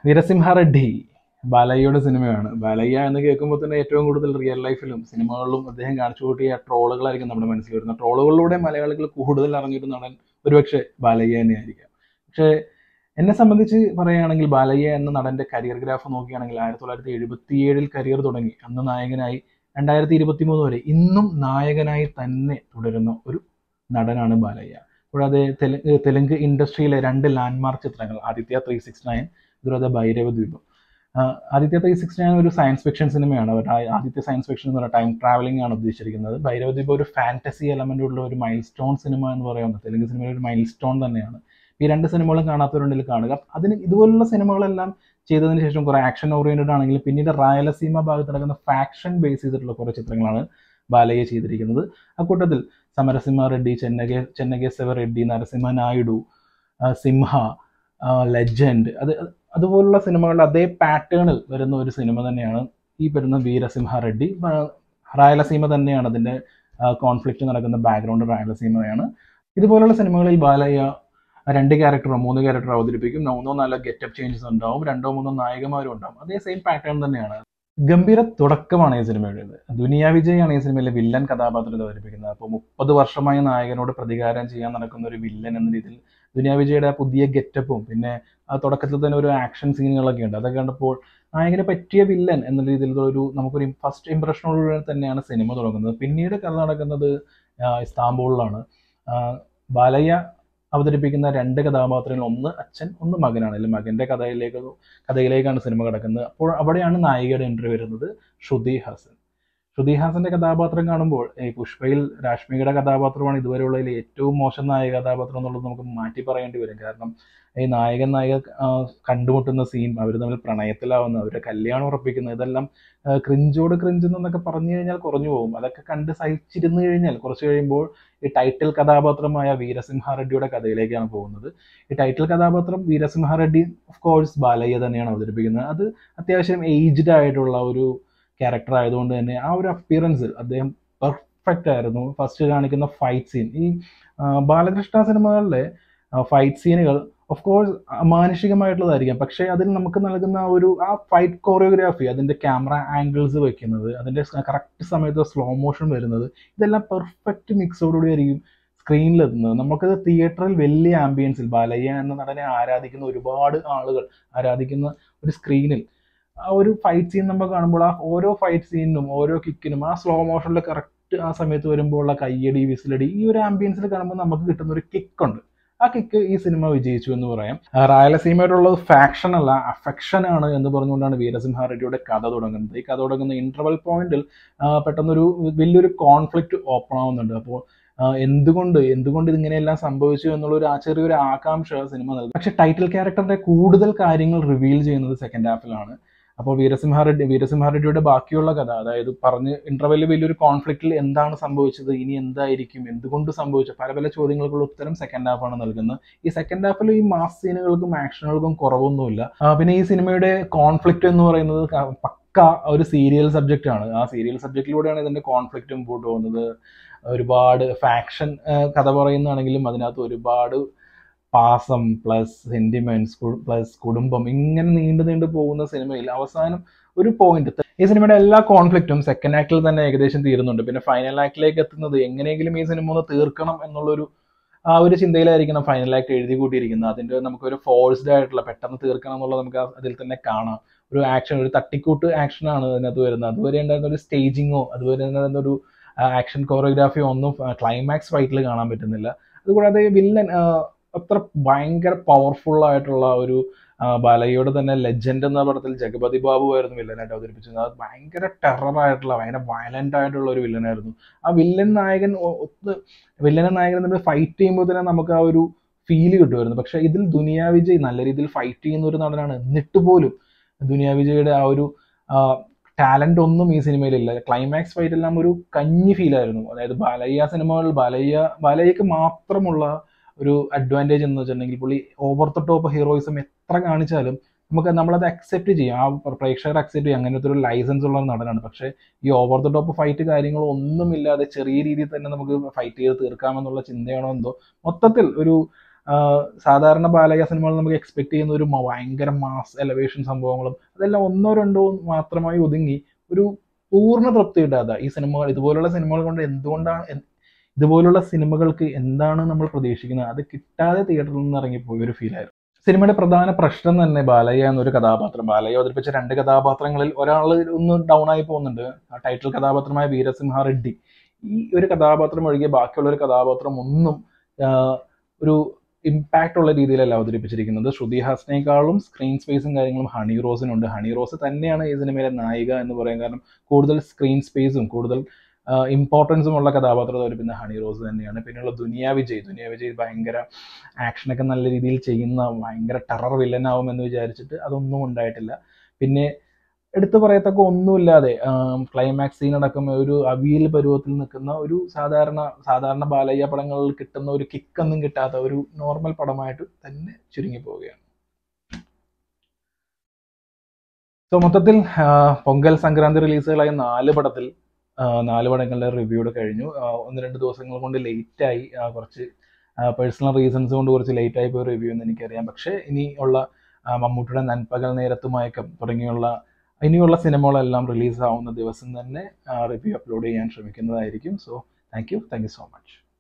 വീരസിംഹ റെഡ്ഡി ബാലയ്യയുടെ സിനിമയാണ് ബാലയ്യ എന്ന് കേൾക്കുമ്പോൾ തന്നെ ഏറ്റവും കൂടുതൽ റിയൽ ലൈഫിലും സിനിമകളിലും അദ്ദേഹം കാണിച്ചു കൂട്ടിയ ട്രോളുകളായിരിക്കും നമ്മുടെ മനസ്സിൽ വരുന്നത് ട്രോളുകളിലൂടെ മലയാളികൾ കൂടുതൽ അറിഞ്ഞൊരു നടൻ ഒരുപക്ഷെ ബാലയ്യ തന്നെയായിരിക്കാം പക്ഷേ എന്നെ സംബന്ധിച്ച് പറയുകയാണെങ്കിൽ ബാലയ്യ എന്ന നടന്റെ കരിയർ ഗ്രാഫ് നോക്കുകയാണെങ്കിൽ ആയിരത്തി തൊള്ളായിരത്തി എഴുപത്തി ഏഴിൽ കരിയർ തുടങ്ങി അന്ന് നായകനായി രണ്ടായിരത്തി ഇരുപത്തി മൂന്ന് വരെ ഇന്നും നായകനായി തന്നെ തുടരുന്ന ഒരു നടനാണ് ബാലയ്യ കൂടാതെ തെലുങ്ക് തെലുങ്ക് ഇൻഡസ്ട്രിയിലെ രണ്ട് ലാൻഡ്മാർക്ക് ചിത്രങ്ങൾ ആദിത്യ ത്രീ സിക്സ് നയൻ അതുപോലെ ഭൈരവ ദ്വീപം ആഹ് ആദിത്യ ത്രീ സിക്സ് നയൻ ഒരു സയൻസ് ഫിക്ഷൻ സിനിമയാണ് അവർ ആ- ആദിത്യ സയൻസ് ഫിക്ഷൻ എന്ന് പറയുന്ന ടൈം ട്രാവലിംഗ് ആണ് ഉദ്ദേശിച്ചിരിക്കുന്നത് ഭൈരവ ദ്വീപം ഒരു ഫാന്റസി എലമെന്റ് ഉള്ള ഒരു മൈൽ സ്റ്റോൺ സിനിമ എന്ന് പറയുന്നത് തെലുങ്ക് സിനിമയിലെ ഒരു മൈൽ സ്റ്റോൺ തന്നെയാണ് ഈ രണ്ട് സിനിമകളും കാണാത്തവരുണ്ടെങ്കിൽ കാണുക അതിന് ഇതുപോലുള്ള സിനിമകളെല്ലാം ചെയ്തതിന് ശേഷം കുറെ ആക്ഷൻ ഓറിയന്റഡ് ആണെങ്കിലും പിന്നീട് റായലസീമ ഭാഗത്ത് നടക്കുന്ന ഫാക്ഷൻ ബേസ് ചെയ്തിട്ടുള്ള കുറേ ചിത്രങ്ങളാണ് ബാലയ്യ ചെയ്തിരിക്കുന്നത് അക്കൂട്ടത്തിൽ സമരസിംഹ റെഡ്ഡി ചെന്നകേ ചെന്നകേശവ റെഡ്ഡി നരസിംഹ നായിഡു ആ, സിംഹ ലെജൻഡ് അത് അതുപോലുള്ള സിനിമകളുടെ അതേ പാറ്റേണിൽ വരുന്ന ഒരു സിനിമ തന്നെയാണ് ഈ വരുന്ന വീരസിംഹ റെഡ്ഡി ആ, റായലസീമ തന്നെയാണ് അതിന്റെ കോൺഫ്ലിക്റ്റ് നടക്കുന്ന ബാക്ക്ഗ്രൗണ്ട് റായലസീമയാണ് ഇതുപോലുള്ള സിനിമകളിൽ ബാലയ്യ രണ്ട് ക്യാരക്ടറോ മൂന്ന് ക്യാരക്ടറോ അവതരിപ്പിക്കും മൂന്നോ നാലോ ഗെറ്റപ്പ് ചേഞ്ചസ് ഉണ്ടാവും രണ്ടോ മൂന്നോ നായകന്മാരും ഉണ്ടാവും അതേ സെയിം പാറ്റേൺ തന്നെയാണ് ഗംഭീര തുടക്കമാണ് ഈ സിനിമയുടേത് ദുനിയ വിജയ് ആണ് ഈ സിനിമയിലെ വില്ലൻ കഥാപാത്രത്തെ അവതരിപ്പിക്കുന്നത് അപ്പോൾ മുപ്പത് വർഷമായി നായകനോട് പ്രതികാരം ചെയ്യാൻ നടക്കുന്ന ഒരു വില്ലൻ എന്ന രീതിയിൽ ദുനിയ വിജയുടെ ആ പുതിയ ഗെറ്റപ്പും പിന്നെ ആ തുടക്കത്തിൽ തന്നെ ഒരു ആക്ഷൻ സീനുകളൊക്കെ ഉണ്ട് അതൊക്കെ കണ്ടപ്പോൾ നായകന് പറ്റിയ വില്ലൻ എന്ന രീതിയിലുള്ള ഒരു നമുക്കൊരു ഫസ്റ്റ് ഇംപ്രഷനോടുകൂടി തന്നെയാണ് സിനിമ തുടങ്ങുന്നത് പിന്നീട് കഥ നടക്കുന്നത് ആ, ഇസ്താംബൂളിലാണ് ആ, ബാലയ്യ അവതരിപ്പിക്കുന്ന രണ്ട് കഥാപാത്രങ്ങൾ ഒന്ന് അച്ഛൻ ഒന്ന് മകനാണ് അല്ലെങ്കിൽ മകന്റെ കഥയിലേക്ക് കഥയിലേക്കാണ് സിനിമ കിടക്കുന്നത് അപ്പോൾ അവിടെയാണ് നായികയുടെ എൻട്രി വരുന്നത് ശ്രുതി ഹാസൻ ശ്രുതി ഹാസന്റെ കഥാപാത്രം കാണുമ്പോൾ ഈ പുഷ്പയിൽ രാഷ്മികയുടെ കഥാപാത്രമാണ് ഇതുവരെയുള്ളതിൽ ഏറ്റവും മോശം നായക കഥാപാത്രം എന്നുള്ളത് നമുക്ക് മാറ്റി പറയേണ്ടി വരും കാരണം ഈ നായകൻ നായിക ആ, കണ്ടുമുട്ടുന്ന സീൻ അവർ തമ്മിൽ പ്രണയത്തിലാവുന്ന അവരുടെ കല്യാണം ഉറപ്പിക്കുന്നത് ഇതെല്ലാം ആ, ക്രിഞ്ചോട് ക്രിഞ്ച് എന്നൊക്കെ പറഞ്ഞു കഴിഞ്ഞാൽ കുറഞ്ഞു പോകും അതൊക്കെ കണ്ട് സഹിച്ചിരുന്നു കഴിഞ്ഞാൽ കുറച്ച് കഴിയുമ്പോൾ ഈ ടൈറ്റിൽ കഥാപാത്രമായ വീരസിംഹ റെഡ്ഡിയുടെ കഥയിലേക്കാണ് പോകുന്നത് ഈ ടൈറ്റിൽ കഥാപാത്രം വീരസിംഹ റെഡ്ഡി ഓഫ് കോഴ്സ് ബാലയ്യ തന്നെയാണ് അവതരിപ്പിക്കുന്നത് അത് അത്യാവശ്യം ഏജ്ഡ് ആയിട്ടുള്ള ഒരു ക്യാരക്ടർ ആയതുകൊണ്ട് തന്നെ ആ ഒരു അപ്പിയറൻസ് അദ്ദേഹം പെർഫെക്റ്റ് ആയിരുന്നു ഫസ്റ്റ് കാണിക്കുന്ന ഫൈറ്റ് സീൻ ഈ ആ, ബാലകൃഷ്ണ സിനിമകളിലെ ഫൈറ്റ് സീനുകൾ ഓഫ് കോഴ്സ് മാനുഷികമായിട്ടുള്ളതായിരിക്കാം പക്ഷേ അതിൽ നമുക്ക് നൽകുന്ന ആ ഒരു ആ ഫൈറ്റ് കോറിയോഗ്രാഫി അതിന്റെ ക്യാമറ ആംഗിൾസ് വെക്കുന്നത് അതിന്റെ കറക്റ്റ് സമയത്ത് സ്ലോ മോഷൻ വരുന്നത് ഇതെല്ലാം പെർഫെക്റ്റ് മിക്സോടുകൂടി ആയിരിക്കും സ്ക്രീനിൽ എത്തുന്നത് നമുക്കത് തിയേറ്ററിൽ വലിയ ആംബിയൻസിൽ ബാലയ്യ എന്ന നടനെ ആരാധിക്കുന്ന ഒരുപാട് ആളുകൾ ആരാധിക്കുന്ന ഒരു സ്ക്രീനിൽ ആ ഒരു ഫൈറ്റ് സീൻ നമ്മൾ കാണുമ്പോൾ ആ ഓരോ ഫൈറ്റ് സീനിനും ഓരോ കിക്കിനും ആ സ്ലോ മോഷനിൽ കറക്റ്റ് ആ സമയത്ത് വരുമ്പോൾ ഉള്ള കയ്യടി വിസിലടി ഈ ഒരു ആംബിയൻസിൽ കാണുമ്പോൾ നമുക്ക് കിട്ടുന്ന ഒരു കിക്ക് ഉണ്ട് ആ കിക്ക് ഈ സിനിമ വിജയിച്ചു എന്ന് പറയാം ആ റായലസീമയോടുള്ളത് ഫാക്ഷൻ അല്ല അഫെക്ഷൻ ആണ് എന്ന് പറഞ്ഞുകൊണ്ടാണ് വീരസിംഹ റെഡ്ഡിയുടെ കഥ തുടങ്ങുന്നത് ഈ കഥ തുടങ്ങുന്ന ഇന്റർവൽ പോയിന്റിൽ പെട്ടെന്നൊരു വലിയൊരു കോൺഫ്ലിക്റ്റ് ഓപ്പൺ ആവുന്നുണ്ട് അപ്പോൾ ആ, എന്തുകൊണ്ട് എന്തുകൊണ്ട് ഇതിങ്ങനെയെല്ലാം സംഭവിച്ചു എന്നുള്ള ഒരു ആ ചെറിയൊരു ആകാംക്ഷ സിനിമ നൽകും പക്ഷെ ടൈറ്റിൽ ക്യാരക്ടറിന്റെ കൂടുതൽ കാര്യങ്ങൾ റിവീൽ ചെയ്യുന്നത് സെക്കൻഡ് ഹാഫിലാണ് അപ്പോൾ വീരസിംഹ റെഡ്ഡി വീരസിംഹ റെഡ്ഡിയുടെ ബാക്കിയുള്ള കഥ അതായത് പറഞ്ഞ് ഇന്റർവെല്ലിൽ വലിയൊരു കോൺഫ്ലിക്റ്റിൽ എന്താണ് സംഭവിച്ചത് ഇനി എന്തായിരിക്കും എന്തുകൊണ്ട് സംഭവിച്ചു പല പല ചോദ്യങ്ങൾക്കുള്ള ഉത്തരം സെക്കൻഡ് ഹാഫാണ് നൽകുന്നത് ഈ സെക്കൻഡ് ഹാഫിൽ ഈ മാസ് സീനുകൾക്കും ആക്ഷനുകൾക്കും കുറവൊന്നുമില്ല ആ, പിന്നെ ഈ സിനിമയുടെ കോൺഫ്ലിക്റ്റ് എന്ന് പറയുന്നത് ക- പക്ക ഒരു സീരിയൽ സബ്ജക്റ്റ് ആണ് ആ സീരിയൽ സബ്ജക്റ്റിലൂടെയാണ് ഇതിന്റെ കോൺഫ്ലിക്റ്റ് മുമ്പോട്ട് പോകുന്നത് ഒരുപാട് ഫാക്ഷൻ കഥ പറയുന്നതാണെങ്കിലും അതിനകത്ത് ഒരുപാട് പാസം പ്ലസ് സെന്റിമെന്റ്സ് പ്ലസ് കുടുംബം ഇങ്ങനെ നീണ്ടു നീണ്ടു പോകുന്ന സിനിമയിൽ അവസാനം ഒരു പോയിന്റ് ഈ സിനിമയുടെ എല്ലാ കോൺഫ്ലിക്റ്റും സെക്കൻഡ് ആക്ടിൽ തന്നെ ഏകദേശം തീരുന്നുണ്ട് പിന്നെ ഫൈനൽ ആക്ടിലേക്ക് എത്തുന്നത് എങ്ങനെയെങ്കിലും ഈ സിനിമ ഒന്ന് തീർക്കണം എന്നുള്ളൊരു ആ ഒരു ചിന്തയിലായിരിക്കണം ഫൈനൽ ആക്ട് എഴുതി കൂട്ടിയിരിക്കുന്നത് അതിന്റെ നമുക്കൊരു ഫോഴ്സ്ഡ് ആയിട്ടുള്ള പെട്ടെന്ന് തീർക്കണം എന്നുള്ളത് നമുക്ക് ആ- അതിൽ തന്നെ കാണാം ഒരു ആക്ഷൻ ഒരു തട്ടിക്കൂട്ട് ആക്ഷൻ ആണ് അതിനകത്ത് വരുന്നത് അതുവരെ ഉണ്ടായിരുന്ന ഒരു സ്റ്റേജിങ്ങോ അതുവരെ ഉണ്ടായിരുന്ന ഒരു ആക്ഷൻ കോറിയോഗ്രാഫിയോ ഒന്നും ക്ലൈമാക്സ് ഫൈറ്റിൽ കാണാൻ പറ്റുന്നില്ല അതുകൂടാതെ വില്ലൻ അത്ര ഭയങ്കര പവർഫുൾ ആയിട്ടുള്ള ഒരു ആ, ബാലയ്യയുടെ തന്നെ ലെജൻഡ് എന്ന പടത്തിൽ ജഗപതി ബാബു ആയിരുന്നു വില്ലനായിട്ട് അവതരിപ്പിച്ചത് അത് ഭയങ്കര ടെറർ ആയിട്ടുള്ള ഭയങ്കര വയലന്റ് ആയിട്ടുള്ള ഒരു വില്ലനായിരുന്നു ആ വില്ലൻ നായകൻ ഒ- ഒത്ത് വില്ലനെ നായകൻ നമ്മൾ ഫൈറ്റ് ചെയ്യുമ്പോൾ തന്നെ നമുക്ക് ആ ഒരു ഫീല് കിട്ടുമായിരുന്നു പക്ഷെ ഇതിൽ ദുനിയാ വിജയ് നല്ല രീതിയിൽ ഫൈറ്റ് ചെയ്യുന്ന ഒരു നടനാണ് എന്നിട്ട് പോലും ദുനിയാ വിജയുടെ ആ ഒരു ടാലന്റ് ഒന്നും ഈ സിനിമയിലില്ല ക്ലൈമാക്സ് ഫൈറ്റ് എല്ലാം ഒരു കഞ്ഞി ഫീൽ ആയിരുന്നു അതായത് ബാലയ്യ സിനിമകളിൽ ബാലയ്യ ബാലയ്യക്ക് മാത്രമുള്ള ഒരു അഡ്വാൻറ്റേജ് എന്ന് വെച്ചിട്ടുണ്ടെങ്കിൽ പുള്ളി ഓവർ ദ ടോപ്പ് ഹീറോയിസം എത്ര കാണിച്ചാലും നമുക്ക് നമ്മളത് അക്സെപ്റ്റ് ചെയ്യും ആ പ്രേക്ഷകർ അക്സെപ്റ്റ് ചെയ്യും അങ്ങനത്തെ ഒരു ലൈസൻസ് ഉള്ള നടനാണ് പക്ഷേ ഈ ഓവർ ദ ടോപ്പ് ഫൈറ്റ് കാര്യങ്ങളോ ഒന്നുമില്ലാതെ ചെറിയ രീതിയിൽ തന്നെ നമുക്ക് ഫൈറ്റ് ചെയ്ത് തീർക്കാമെന്നുള്ള ചിന്തയാണോ എന്തോ മൊത്തത്തിൽ ഒരു സാധാരണ ബാലയ്യ സിനിമകൾ നമുക്ക് എക്സ്പെക്ട് ചെയ്യുന്ന ഒരു മ- ഭയങ്കര മാസ് എലവേഷൻ സംഭവങ്ങളും അതെല്ലാം ഒന്നോ രണ്ടോ മാത്രമായി ഒതുങ്ങി ഒരു പൂർണ്ണ തൃപ്തി കിട്ടാത്ത ഈ സിനിമകൾ ഇതുപോലുള്ള സിനിമകൾ കൊണ്ട് എന്തുകൊണ്ടാണ് എൻ- ഇതുപോലുള്ള സിനിമകൾക്ക് എന്താണ് നമ്മൾ പ്രതീക്ഷിക്കുന്നത് അത് കിട്ടാതെ തിയേറ്ററിൽ നിന്ന് ഇറങ്ങിപ്പോയ ഒരു ഫീൽ ആയിരുന്നു സിനിമയുടെ പ്രധാന പ്രശ്നം തന്നെ ബാലയ്യ എന്നൊരു കഥാപാത്രം ബാലയ്യ അവതരിപ്പിച്ച രണ്ട് കഥാപാത്രങ്ങളിൽ ഒരാൾ ഒന്ന് ഡൗൺ ആയി പോകുന്നുണ്ട് ആ ടൈറ്റിൽ കഥാപാത്രമായ വീരസിംഹ റെഡ്ഡി ഈ ഒരു കഥാപാത്രം ഒഴികെ ബാക്കിയുള്ള ഒരു കഥാപാത്രം ഒന്നും ആ, ഒരു ഇമ്പാക്റ്റ് ഉള്ള രീതിയിലല്ല അവതരിപ്പിച്ചിരിക്കുന്നത് ശ്രുതി ഹാസനേക്കാളും സ്ക്രീൻ സ്പേസും കാര്യങ്ങളും ഹണി റോസിനുണ്ട് ഹണി റോസ് തന്നെയാണ് ഈ സിനിമയിലെ നായിക എന്ന് പറയാൻ കാരണം കൂടുതൽ സ്ക്രീൻ സ്പേസും കൂടുതൽ ഇമ്പോർട്ടൻസും ഉള്ള കഥാപാത്രം അവതരിപ്പിക്കുന്ന ഹണി റോസ് തന്നെയാണ് പിന്നെയുള്ള ദുനിയ വിജയ് ദുനിയ വിജയ് ഭയങ്കര ആക്ഷനൊക്കെ നല്ല രീതിയിൽ ചെയ്യുന്ന ഭയങ്കര ടെറർ വില്ലനാവും എന്ന് വിചാരിച്ചിട്ട് അതൊന്നും ഉണ്ടായിട്ടില്ല പിന്നെ എടുത്തു പറയത്തക്ക ഒന്നുമില്ലാതെ ക്ലൈമാക്സ് സീൻ അടക്കം ഒരു അവിയൽ പരുവത്തിൽ നിൽക്കുന്ന ഒരു സാധാരണ സാധാരണ ബാലയ്യ പടങ്ങളിൽ കിട്ടുന്ന ഒരു കിക്കൊന്നും കിട്ടാത്ത ഒരു നോർമൽ പടമായിട്ട് തന്നെ ചുരുങ്ങി പോവുകയാണ് സോ മൊത്തത്തിൽ ആ, പൊങ്കൽ സംക്രാന്തി റിലീസുകളായ നാല് പടത്തിൽ ആ, നാല് പടങ്ങളുടെ റിവ്യൂടെ കഴിഞ്ഞു ആ, ഒന്ന് രണ്ട് ദിവസങ്ങൾ കൊണ്ട് ലേറ്റായി കുറച്ച് പേഴ്സണൽ റീസൺസ് കൊണ്ട് കുറച്ച് ലേറ്റ് ആയി പോയ റിവ്യൂ എന്ന് എനിക്കറിയാം പക്ഷേ ഇനിയുള്ള ആ, മമ്മൂട്ടിയുടെ നൻപകൽ നേരത്ത് മയക്കം തുടങ്ങിയുള്ള ഇനിയുള്ള സിനിമകളെല്ലാം റിലീസ് ആവുന്ന ദിവസം തന്നെ റിവ്യൂ അപ്ലോഡ് ചെയ്യാൻ ശ്രമിക്കുന്നതായിരിക്കും so thank you thank you so much